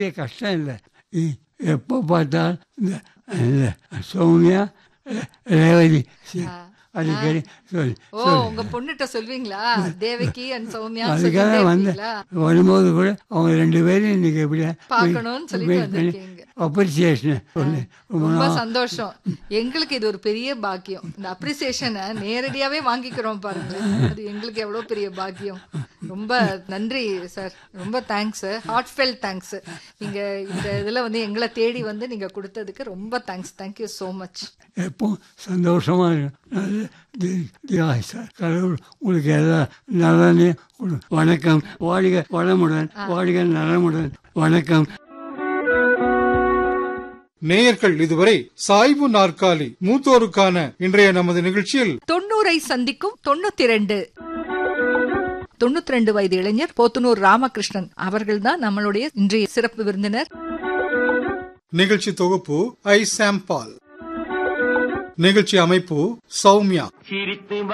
பெரிய கஷ்டம் இல்லை இ- எப்போ பார்த்தாலும் இந்த இந்த சௌமியா ரேவதி சி- அடிக்கடி சொல்லி ஓ உங்க பொண்ணுகிட்ட சொல்வீங்களா தேவகி அண்ட் சௌமியா அதுக்காக வந்து வரும்போது கூட அவங்க ரெண்டு பேரும் இன்னைக்கு எப்படி பார்க்கணும்னு சொல்லிட்டு வந்திருக்கீங்க. அப்ரிசியேஷன் சொல்லி ரொம்ப ரொம்ப நாள் சந்தோஷம் எங்களுக்கு இது ஒரு பெரிய பாக்கியம் இந்த அப்ரிசியேஷனை நேரடியாவே வாங்கிக்கிறோம் பாருங்க அது எங்களுக்கு எவ்வளவு பெரிய பாக்கியம் ரொம்ப நன்றி சார் ரொம்ப தேங்க்ஸ் ஹார்ட் ஃபெல் தேங்க்ஸ் நீங்க இந்த இதுல வந்து எங்களை தேடி வந்து நீங்க கொடுத்ததுக்கு ரொம்ப தேங்க்ஸ் தேங்க்யூ ஸோ மச் எப்போ சந்தோஷமா இருக்கும் நல்ல தி- தியாய் சார் கடவுள் உங்களுக்கு எல்லாம் நலனையும் கொடு வணக்கம் வாழ்க வளமுடன் வாழ்க நலமுடன் வணக்கம் நேயர்கள் இதுவரை சாய்வு நாற்காலி மூத்தோருக்கான இன்றைய நமது நிகழ்ச்சியில் தொண்ணூரை சந்திக்கும் தொண்ணூத்தி ரெண்டு தொண்ணூத்தி ரெண்டு வயது இளைஞர் போத்தனூர் ராமகிருஷ்ணன் அவர்கள் தான் நம்மளுடைய இன்றைய சிறப்பு விருந்தினர் நிகழ்ச்சி தொகுப்பு ஐ சாம் பால் நிகழ்ச்சி அமைப்பு சௌமியா சிரித்து